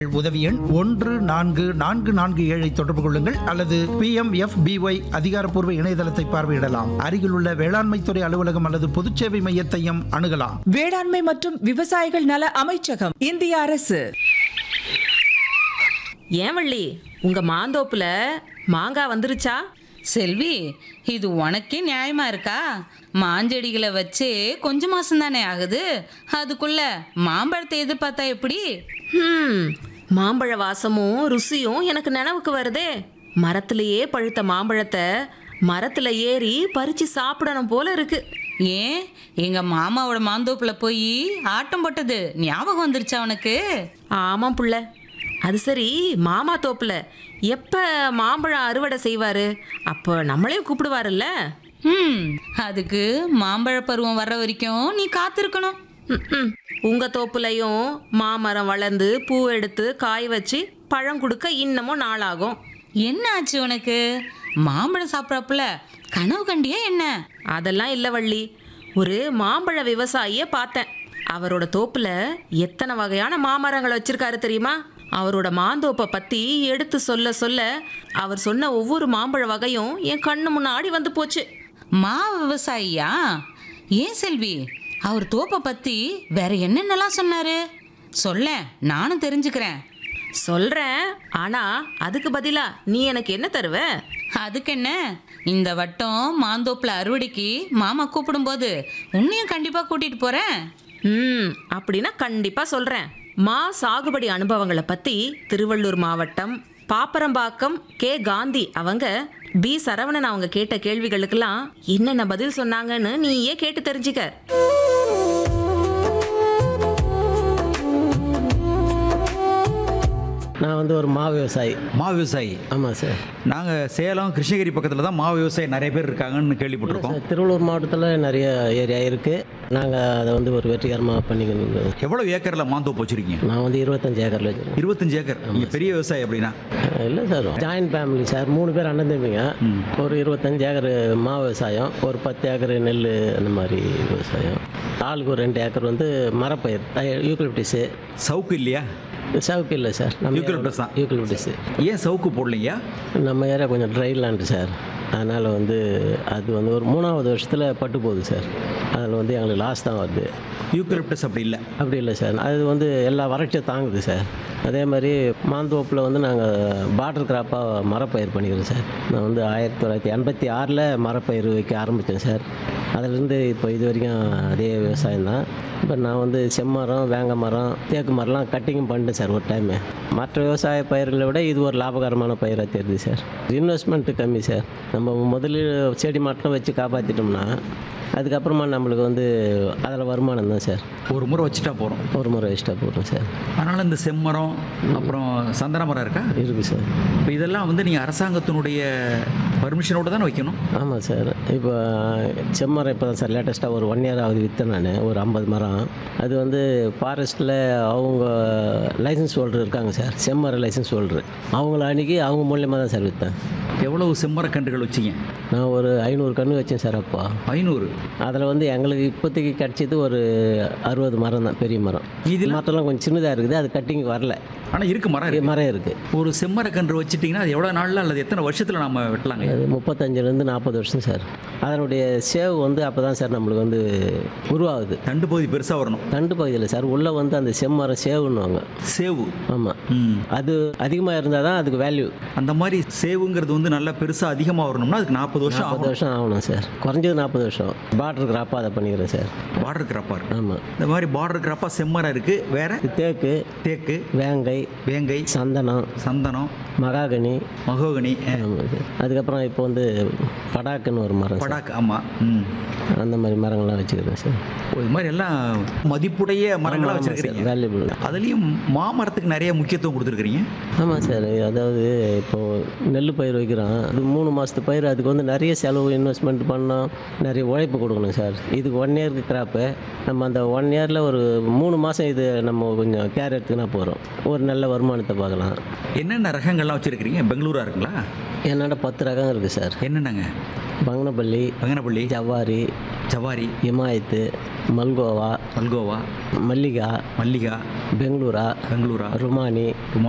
உதவி எண் ஒன்று நான்கு நான்கு நான்கு ஏழை தொடர்பு கொள்ளுங்கள் அல்லது பி எம் எஃப் பிஒய் அதிகாரப்பூர்வ இணையதளத்தை பார்வையிடலாம் அருகிலுள்ள வேளாண்மைத்துறை அலுவலகம் அல்லது பொதுச்சேவை மையத்தையும் அணுகலாம் வேளாண்மை மற்றும் விவசாயிகள் நல அமைச்சகம் இந்திய அரசு ஏன் வள்ளி உங்க மாந்தோப்புல மாங்காய் வந்துருச்சா செல்வி இது உனக்கே நியாயமா இருக்கா மாஞ்செடிகளை வச்சு கொஞ்ச மாசம் தானே ஆகுது அதுக்குள்ள மாம்பழத்தை எதிர்பார்த்தா எப்படி ஹம் மாம்பழ வாசமும் ருசியும் எனக்கு நினைவுக்கு வருதே மரத்திலேயே பழுத்த மாம்பழத்தை மரத்துல ஏறி பறிச்சு சாப்பிடணும் போல இருக்கு ஏன் எங்க மாமாவோட மாந்தோப்புல போய் ஆட்டம் போட்டது ஞாபகம் வந்துருச்சா உனக்கு ஆமாம் புள்ள அது சரி மாமா தோப்புல எப்ப மாம்பழம் அறுவடை செய்வாரு அப்போ நம்மளையும் கூப்பிடுவாருல்ல ம் அதுக்கு மாம்பழ பருவம் வர்ற வரைக்கும் நீ காத்திருக்கணும் ம்ம். உங்க தோப்புலையும் மாமரம் வளர்ந்து பூ எடுத்து காய் வச்சு பழம் கொடுக்க இன்னமும் நாளாகும் என்ன ஆச்சு உனக்கு மாம்பழம் சாப்பிட்றப்பல கனவு கண்டியா என்ன அதெல்லாம் இல்லை வள்ளி ஒரு மாம்பழ விவசாயிய பார்த்தேன் அவரோட தோப்புல எத்தனை வகையான மாமரங்கள் வச்சிருக்காரு தெரியுமா அவரோட மாந்தோப்பை பத்தி எடுத்து சொல்ல சொல்ல அவர் சொன்ன ஒவ்வொரு மாம்பழ வகையும் என் கண்ணு முன்னாடி வந்து போச்சு மா விவசாயியா ஏன் செல்வி அவர் தோப்பை பத்தி வேற என்னென்னலாம் சொன்னாரு சொல்ல நானும் தெரிஞ்சுக்கிறேன் சொல்றேன் ஆனா அதுக்கு பதிலா நீ எனக்கு என்ன தருவ அதுக்கு என்ன இந்த வட்டம் மாந்தோப்புல அறுவடைக்கு மாமா கூப்பிடும்போது உன்னையும் கண்டிப்பா கூட்டிட்டு போறேன் ம் அப்படின்னா கண்டிப்பா சொல்றேன் மா சாகுபடி அனுபவங்களை பத்தி திருவள்ளூர் மாவட்டம் பாப்பரம்பாக்கம் கே காந்தி அவங்க பி சரவணன் அவங்க கேட்ட கேள்விகளுக்கெல்லாம் என்னென்ன பதில் சொன்னாங்கன்னு நீயே கேட்டு தெரிஞ்சுக்க நான் வந்து ஒரு மா விவசாயி மா விவசாயி ஆமாம் சார் நாங்கள் சேலம் கிருஷ்ணகிரி பக்கத்தில் தான் மா விவசாயி நிறைய பேர் இருக்காங்கன்னு கேள்விப்பட்டிருக்கோம் சார் திருவள்ளூர் மாவட்டத்தில் நிறைய ஏரியா இருக்குது நாங்கள் அதை வந்து ஒரு வெற்றிகரமாக பண்ணிக்கணும் எவ்வளோ ஏக்கரில் மாந்தோப்பு வச்சிருக்கீங்க நான் வந்து இருபத்தஞ்சு ஏக்கரில் வச்சுருக்கேன் இருபத்தஞ்சு ஏக்கர் நீங்கள் பெரிய விவசாயி அப்படின்னா இல்லை சார் ஜாயின்ட் ஃபேமிலி சார் மூணு பேர் அண்ணன் தம்பிங்க ஒரு இருபத்தஞ்சு ஏக்கர் மா விவசாயம் ஒரு பத்து ஏக்கர் நெல் அந்த மாதிரி விவசாயம் ஆளுக்கு ஒரு ரெண்டு ஏக்கர் வந்து மரப்பயிர் யூக்கலிப்டிஸு சவுக்கு இல்லையா சவுக்கு இல்லை சார் நம்ம Eucalyptus தான். யூக்கலிப்டிஸு ஏன் சவுக்கு போடலையா நம்ம ஏரியா கொஞ்சம் ட்ரை லேண்டு சார் அதனால் வந்து அது வந்து ஒரு மூணாவது வருஷத்தில் பட்டு போகுது சார் அதில் வந்து எங்களுக்கு லாஸ் தான் வருது யூக்கலிப்டஸ் அப்படி இல்லை அப்படி இல்லை சார் அது வந்து எல்லா வறட்சியும் தாங்குது சார் அதே மாதிரி மாந்தோப்பில் வந்து நாங்கள் பார்டர் கிராப்பாக மரப்பயிர் பண்ணிக்கிறோம் சார் நான் வந்து ஆயிரத்தி தொள்ளாயிரத்தி எண்பத்தி ஆறில் மரப்பயிர் வைக்க ஆரம்பித்தேன் சார் அதிலிருந்து இப்போ இது வரைக்கும் அதே விவசாயம் தான் இப்போ நான் வந்து செம்மரம் வேங்க மரம் தேக்கு மரம்லாம் கட்டிங்கும் பண்ணிட்டேன் சார் ஒரு டைமு மற்ற விவசாய பயிர்களை விட இது ஒரு லாபகரமான பயிராக தெரியுது சார் இன்வெஸ்ட்மெண்ட்டு கம்மி சார் நம்ம முதலில் செடி மட்டும் வச்சு காப்பாற்றிட்டோம்னா அதுக்கப்புறமா நம்மளுக்கு வந்து அதில் வருமானம் தான் சார் ஒரு முறை வச்சுட்டா போகிறோம் ஒரு முறை எக்ஸ்ட்ரா போடுறோம் சார் அதனால் இந்த செம்மரம் அப்புறம் சந்தன மரம் இருக்கா இருக்குது சார் இப்போ இதெல்லாம் வந்து நீங்கள் அரசாங்கத்தினுடைய பர்மிஷனோட தானே வைக்கணும் ஆமாம் சார் இப்போ செம்மரம் இப்போ தான் சார் லேட்டஸ்ட்டாக ஒரு ஒன் இயர் ஆகுது விற்றேன் நான் ஒரு ஐம்பது மரம் அது வந்து ஃபாரஸ்ட்டில் அவங்க லைசன்ஸ் ஹோல்டர் இருக்காங்க சார் செம்மரம் லைசன்ஸ் ஹோல்டர் அவங்கள அன்றைக்கி அவங்க மூலியமாக தான் சார் விற்றேன் எவ்வளவு செம்மரக்கன்றுகள் வச்சிங்க நான் ஒரு ஐநூறு கன்று வச்சேன் சார் அப்போ ஐநூறு அதில் வந்து எங்களுக்கு இப்போதைக்கு கிடச்சது ஒரு அறுபது மரம் தான் பெரிய மரம் இதில் மரத்தெல்லாம் கொஞ்சம் சின்னதாக இருக்குது அது கட்டிங் வரல ஆனால் இருக்கு மரம் இருக்கு மரம் இருக்குது ஒரு செம்மரக்கன்று வச்சிட்டிங்கன்னா அது எவ்வளோ நாளில் அல்லது எத்தனை வருஷத்தில் நம்ம வெட்டலாங்க அது முப்பத்தஞ்சுலேருந்து நாற்பது வருஷம் சார் அதனுடைய சேவ் வந்து அப்போ தான் சார் நம்மளுக்கு வந்து உருவாகுது தண்டு பகுதி பெருசாக வரணும் தண்டு பகுதியில் சார் உள்ளே வந்து அந்த செம்மரம் சேவுன்னுவாங்க சேவு ஆமாம் ம் அது அதிகமாக இருந்தால் தான் அதுக்கு வேல்யூ அந்த மாதிரி சேவுங்கிறது வந்து நல்லா பெருசாக அதிகமாக வரணும்னா அதுக்கு நாற்பது வருஷம் நாற்பது ஆகும் வருஷம் ஆகணும் சார் குறைஞ்சது நாற்பது வருஷம் பார்டர் கிராப்பாக அதை பண்ணிக்கிறேன் சார் பார்டர் கிராப்பாக இருக்கு ஆமாம் இந்த மாதிரி பார்டர் கிராப்பாக செம்மரம் இருக்குது வேற தேக்கு தேக்கு வேங்கை வேங்கை சந்தனம் சந்தனம் மகாகனி மகோகனி அஹ், ஆமாம் சார் அதுக்கப்புறம் இப்போ வந்து படாக்குன்னு ஒரு மரம் சார். படாக்கு ஆமாம் ம் அந்த மாதிரி மரங்கள்லாம் வச்சுக்கிறேன் சார் ஓ, இது மாதிரி எல்லாம் மதிப்புடைய மரங்களாக வச்சிருக்கிறீங்க வேல்யூபிள் அதுலேயும் மாமரத்துக்கு நிறைய முக்கியத்துவம் கொடுத்துருக்குறீங்க ஆமாம் சார் அதாவது இப்போது நெல் பயிர் வைக்கிறோம் அது மூணு மாதத்து பயிர் அதுக்கு வந்து நிறைய செலவு இன்வெஸ்ட்மெண்ட் பண்ணோம் நிறைய உழைப்பு கொடுக்கணும் சார் இதுக்கு ஒன் இயருக்கு கிராப்பு நம்ம அந்த ஒன் இயரில் ஒரு மூணு மாதம் இது நம்ம கொஞ்சம் கேர் எடுத்துக்கினா போகிறோம் ஒரு நல்ல வருமானத்தை பார்க்கலாம் என்னென்ன ரகங்கள்லாம் வச்சிருக்கிறீங்க பெங்களூரா இருக்குங்களா என்னோட பத்து ரகம் இருக்குது சார் என்னென்னங்க பங்கனப்பள்ளி பங்கனப்பள்ளி ஜவ்வாரி ஜவாரி இமாயத்து மல்கோவா மல்கோவா மல்லிகா மல்லிகா பெங்களூரா பெங்களூரா ருமானி ருமா